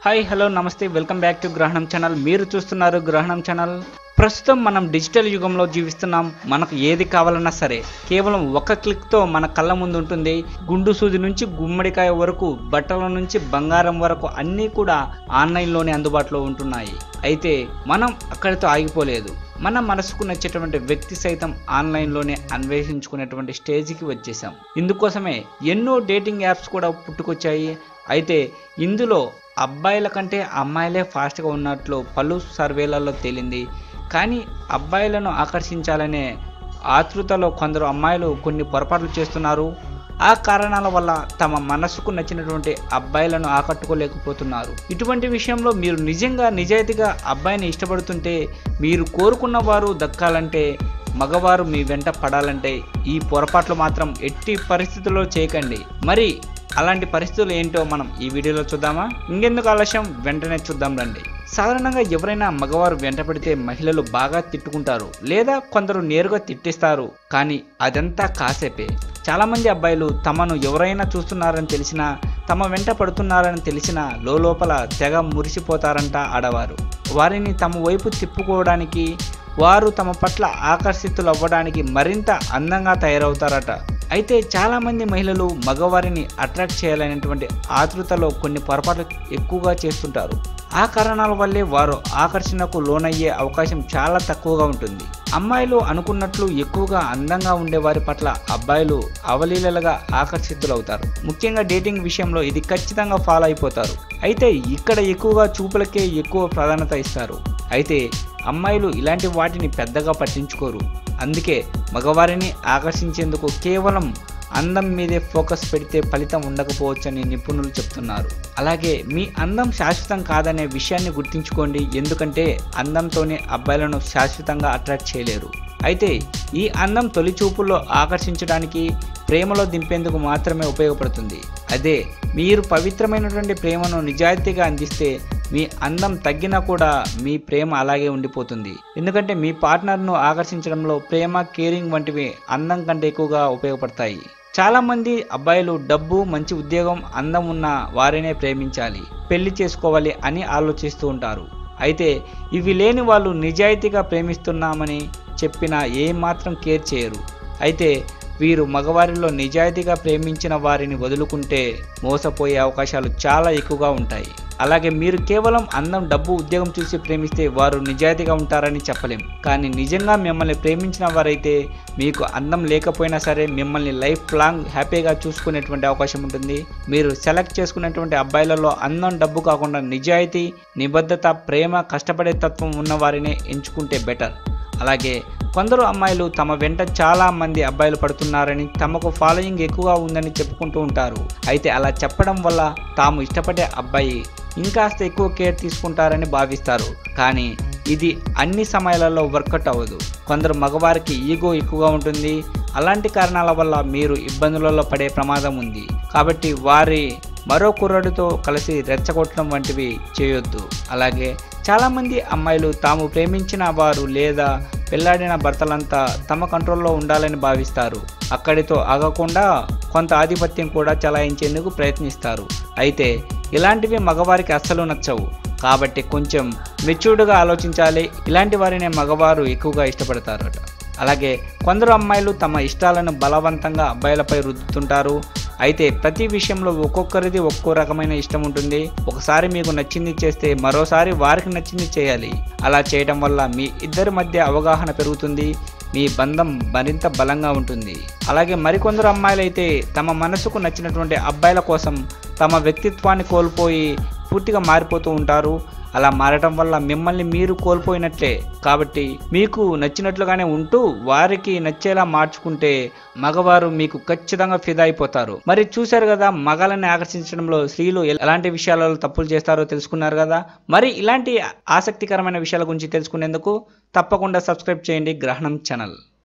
hi hello నమస్తే welcome back to గ్రహణం channel మీరు చూస్తున్నారు గ్రహణం ఛానల్ ప్రస్తుతం మనం డిజిటల్ యుగంలో జీవిస్తున్నాం మనకు ఏది కావాలన్నా సరే కేవలం ఒక క్లిక్తో మన కళ్ళ ముందు ఉంటుంది గుండు సూది నుంచి గుమ్మడికాయ వరకు బట్టల నుంచి బంగారం వరకు అన్నీ కూడా ఆన్లైన్లోనే అందుబాటులో ఉంటున్నాయి అయితే మనం అక్కడితో ఆగిపోలేదు మన మనసుకు నచ్చేటువంటి వ్యక్తి సైతం ఆన్లైన్లోనే అన్వేషించుకునేటువంటి స్టేజ్కి వచ్చేసాం ఇందుకోసమే ఎన్నో డేటింగ్ యాప్స్ కూడా పుట్టుకొచ్చాయి అయితే ఇందులో అబ్బాయిల కంటే అమ్మాయిలే ఫాస్ట్గా ఉన్నట్లు పలు సర్వేలలో తేలింది కానీ అబ్బాయిలను ఆకర్షించాలనే ఆతృతలో కొందరు అమ్మాయిలు కొన్ని పొరపాట్లు చేస్తున్నారు ఆ కారణాల వల్ల తమ మనసుకు నచ్చినటువంటి అబ్బాయిలను ఆకట్టుకోలేకపోతున్నారు ఇటువంటి విషయంలో మీరు నిజంగా నిజాయితీగా అబ్బాయిని ఇష్టపడుతుంటే మీరు కోరుకున్న వారు దక్కాలంటే మగవారు మీ వెంట పడాలంటే ఈ పొరపాట్లు మాత్రం ఎట్టి పరిస్థితుల్లో చేయకండి మరి అలాంటి పరిస్థితులు ఏంటో మనం ఈ వీడియోలో చూద్దామా ఇంకెందుకు ఆలస్యం వెంటనే చూద్దాం రండి సాధారణంగా ఎవరైనా మగవారు వెంట పెడితే మహిళలు బాగా తిట్టుకుంటారు లేదా కొందరు నేరుగా తిట్టిస్తారు కానీ అదంతా కాసేపే చాలామంది అబ్బాయిలు తమను ఎవరైనా చూస్తున్నారని తెలిసినా తమ వెంట పడుతున్నారని తెలిసినా లోపల తెగ మురిసిపోతారంట ఆడవారు వారిని తమ వైపు తిప్పుకోవడానికి వారు తమ పట్ల ఆకర్షితులు అవ్వడానికి మరింత అందంగా తయారవుతారట అయితే చాలామంది మహిళలు మగవారిని అట్రాక్ట్ చేయాలనేటువంటి ఆతృతలో కొన్ని పొరపాట్లు ఎక్కువగా చేస్తుంటారు ఆ కారణాల వల్లే వారు ఆకర్షణకు లోనయ్యే అవకాశం చాలా తక్కువగా ఉంటుంది అమ్మాయిలు అనుకున్నట్లు ఎక్కువగా అందంగా ఉండే వారి పట్ల అబ్బాయిలు అవలీలలుగా ఆకర్షితులవుతారు ముఖ్యంగా డేటింగ్ విషయంలో ఇది ఖచ్చితంగా ఫాలో అయిపోతారు అయితే ఇక్కడ ఎక్కువగా చూపులకే ఎక్కువ ప్రాధాన్యత ఇస్తారు అయితే అమ్మాయిలు ఇలాంటి వాటిని పెద్దగా పట్టించుకోరు అందుకే మగవారిని ఆకర్షించేందుకు కేవలం అందం మీదే ఫోకస్ పెడితే ఫలితం ఉండకపోవచ్చని నిపుణులు చెప్తున్నారు అలాగే మీ అందం శాశ్వతం కాదనే విషయాన్ని గుర్తుంచుకోండి ఎందుకంటే అందంతోనే అబ్బాయిలను శాశ్వతంగా అట్రాక్ట్ చేయలేరు అయితే ఈ అందం తొలి చూపుల్లో ఆకర్షించడానికి ప్రేమలో దింపేందుకు మాత్రమే ఉపయోగపడుతుంది అదే మీరు పవిత్రమైనటువంటి ప్రేమను నిజాయితీగా అందిస్తే మీ అందం తగ్గినా కూడా మీ ప్రేమ అలాగే ఉండిపోతుంది ఎందుకంటే మీ పార్ట్నర్ను ఆకర్షించడంలో ప్రేమ కేరింగ్ వంటివి అందం కంటే ఎక్కువగా ఉపయోగపడతాయి చాలా మంది అబ్బాయిలు డబ్బు మంచి ఉద్యోగం అందం ఉన్న వారినే ప్రేమించాలి పెళ్లి చేసుకోవాలి అని ఆలోచిస్తూ ఉంటారు అయితే ఇవి లేని వాళ్ళు నిజాయితీగా ప్రేమిస్తున్నామని చెప్పినా ఏమాత్రం కేర్ చేయరు అయితే వీరు మగవారిలో నిజాయితీగా ప్రేమించిన వారిని వదులుకుంటే మోసపోయే అవకాశాలు చాలా ఎక్కువగా ఉంటాయి అలాగే మీరు కేవలం అందం డబ్బు ఉద్యోగం చూసి ప్రేమిస్తే వారు నిజాయితీగా ఉంటారని చెప్పలేం కానీ నిజంగా మిమ్మల్ని ప్రేమించిన వారైతే మీకు అందం లేకపోయినా సరే మిమ్మల్ని లైఫ్ లాంగ్ హ్యాపీగా చూసుకునేటువంటి అవకాశం ఉంటుంది మీరు సెలెక్ట్ చేసుకునేటువంటి అబ్బాయిలలో అందం డబ్బు కాకుండా నిజాయితీ నిబద్ధత ప్రేమ కష్టపడే తత్వం ఉన్న వారినే ఎంచుకుంటే బెటర్ అలాగే కొందరు అమ్మాయిలు తమ వెంట చాలా మంది అబ్బాయిలు పడుతున్నారని తమకు ఫాలోయింగ్ ఎక్కువగా ఉందని చెప్పుకుంటూ ఉంటారు అయితే అలా చెప్పడం వల్ల తాము ఇష్టపడే అబ్బాయి ఇంకాస్త ఎక్కువ కేర్ తీసుకుంటారని భావిస్తారు కానీ ఇది అన్ని సమయాలలో వర్కౌట్ అవ్వదు కొందరు మగవారికి ఈగో ఎక్కువగా ఉంటుంది అలాంటి కారణాల వల్ల మీరు ఇబ్బందులలో పడే ప్రమాదం ఉంది కాబట్టి వారి మరో కుర్రాడితో కలిసి రెచ్చగొట్టడం వంటివి చేయొద్దు అలాగే చాలామంది అమ్మాయిలు తాము ప్రేమించిన వారు లేదా పెళ్లాడిన భర్తలంతా తమ కంట్రోల్లో ఉండాలని భావిస్తారు అక్కడితో ఆగకుండా కొంత ఆధిపత్యం కూడా చలాయించేందుకు ప్రయత్నిస్తారు అయితే ఇలాంటివి మగవారికి అస్సలు నచ్చవు కాబట్టి కొంచెం మెచ్యూర్డ్గా ఆలోచించాలి ఇలాంటి వారినే మగవారు ఎక్కువగా ఇష్టపడతారట అలాగే కొందరు అమ్మాయిలు తమ ఇష్టాలను బలవంతంగా అబ్బాయిలపై రుద్దుతుంటారు అయితే ప్రతి విషయంలో ఒక్కొక్కరిది ఒక్కో రకమైన ఇష్టం ఉంటుంది ఒకసారి మీకు నచ్చింది చేస్తే మరోసారి వారికి నచ్చింది చేయాలి అలా చేయడం వల్ల మీ ఇద్దరి మధ్య అవగాహన పెరుగుతుంది మీ బంధం మరింత బలంగా ఉంటుంది అలాగే మరికొందరు అమ్మాయిలు అయితే తమ మనసుకు నచ్చినటువంటి అబ్బాయిల కోసం తమ వ్యక్తిత్వాన్ని కోల్పోయి పూర్తిగా మారిపోతూ ఉంటారు అలా మారటం వల్ల మిమ్మల్ని మీరు కోల్పోయినట్లే కాబట్టి మీకు నచ్చినట్లుగానే ఉంటూ వారికి నచ్చేలా మార్చుకుంటే మగవారు మీకు ఖచ్చితంగా ఫిదా అయిపోతారు మరి చూశారు కదా మగాలని ఆకర్షించడంలో స్త్రీలు ఎలాంటి విషయాలలో తప్పులు చేస్తారో తెలుసుకున్నారు కదా మరి ఇలాంటి ఆసక్తికరమైన విషయాల గురించి తెలుసుకునేందుకు తప్పకుండా సబ్స్క్రైబ్ చేయండి గ్రహణం ఛానల్